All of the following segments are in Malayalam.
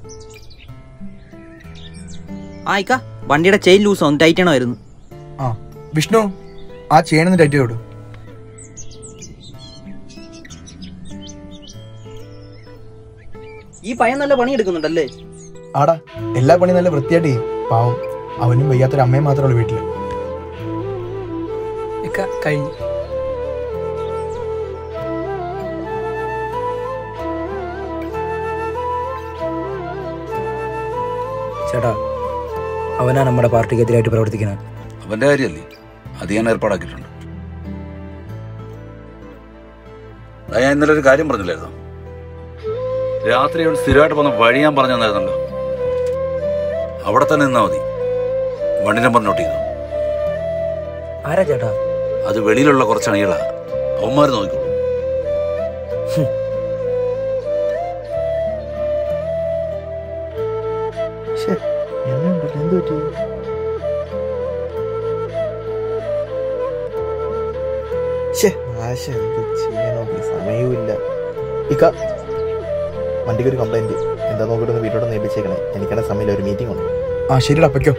ആ ഇക്ക വണ്ടിയുടെ ചെയിൻ ലൂസ് ഒന്ന് ടൈറ്റ് ചെയ്യണമായിരുന്നു ആ വിഷ്ണു ആ ചെയ്യണമെന്ന് ടൈറ്റ് ചെയ്തോട് ഈ പയ്യൻ നല്ല പണി എടുക്കുന്നുണ്ടല്ലേ ആടാ എല്ലാ പണിയും നല്ല വൃത്തിയായിട്ട് ചെയ്യും പാവം അവനും വയ്യാത്തൊരു അമ്മയും മാത്രമേ ഉള്ളൂ വീട്ടില് ഇക്ക കഴിഞ്ഞു ചേട്ടാ അവനാ നമ്മുടെ പാർട്ടിക്കെതിരായിട്ട് പ്രവർത്തിക്കുന്നത് അവന്റെ കാര്യമല്ലേ അത് ഞാൻ ഏർപ്പാടാക്കിയിട്ടുണ്ട് ദാ ഞാൻ ഇന്നലെ ഒരു കാര്യം പറഞ്ഞില്ലായിരുന്നോ രാത്രി അവൻ സ്ഥിരമായിട്ട് പോകുന്ന വഴി ഞാൻ പറഞ്ഞു തന്നായിരുന്നല്ലോ അവിടെ തന്നെ നിന്നാ മതി വണ്ടി നമ്പർ നോട്ട് ചെയ്തു ആരാ ചേട്ടാ അത് വെളിയിലുള്ള കുറച്ച് അണികളാ അവന്മാർ നോക്കിക്കോളൂ എന്ത് പറ്റി ആശ എന്ത് ചെയ്യണോ സമയവുമില്ല ഇക്ക വണ്ടിക്ക് ഒരു കംപ്ലൈന്റ് എന്താ നോക്കിയിട്ട് ഒന്ന് വീട്ടിലോട്ട് നേപ്പിച്ചേക്കണേ എനിക്കാണ് സമയമില്ല ഒരു മീറ്റിംഗ് ഉണ്ട് ആ ശരിടാ അപ്പയ്ക്കോ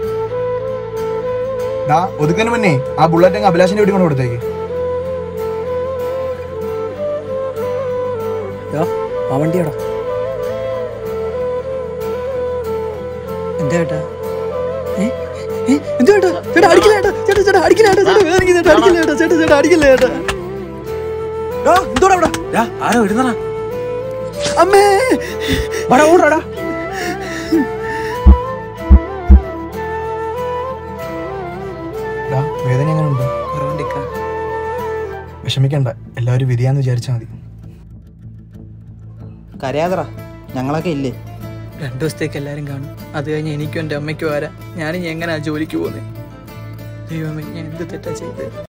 ഡാ ഒതുക്കുന്നതിന് മുന്നേ ആ ബുള്ളറ്റ് അങ്ങ് അഭിലാഷിന്റെ വീട്ടിൽ കൊണ്ട് കൊടുത്തേക്ക് ആ വണ്ടിയാടാ എന്താ ചേട്ടാ ഏ? ഏ? എന്താ ചേട്ടാ ചേട്ടാ അടിക്കില്ല ചേട്ടാ ചേട്ടാ ചേട്ടാ അടിക്കില്ല ചേട്ടാ ചേട്ടാ വേദനിക്കുന്നു ചേട്ടാ അടിക്കില്ല ചേട്ടാ ചേട്ടാ ചേട്ടാ അടിക്കില്ല ചേട്ടാ എന്തോടാ അവിടെ ആരോ ഇടുന്നടാ അമ്മേ വടാ ഓടാടാ വേദന എങ്ങനെയുണ്ട് കുറവുണ്ടിക്ക വിഷമിക്കണ്ട എല്ലാവരും വിധിയാന്ന് വിചാരിച്ചാൽ മതി കരയാതറ ഞങ്ങളൊക്കെ ഇല്ലേ രണ്ടു ദിവസത്തേക്ക് എല്ലാരും കാണും അത് കഴിഞ്ഞ് എനിക്കും എൻ്റെ അമ്മയ്ക്കും വരാം ഞാനിനി എങ്ങനെയാ ജോലിക്ക് പോകുന്നത് ദൈവമേ ഞാൻ എന്ത് തെറ്റാ ചെയ്തത്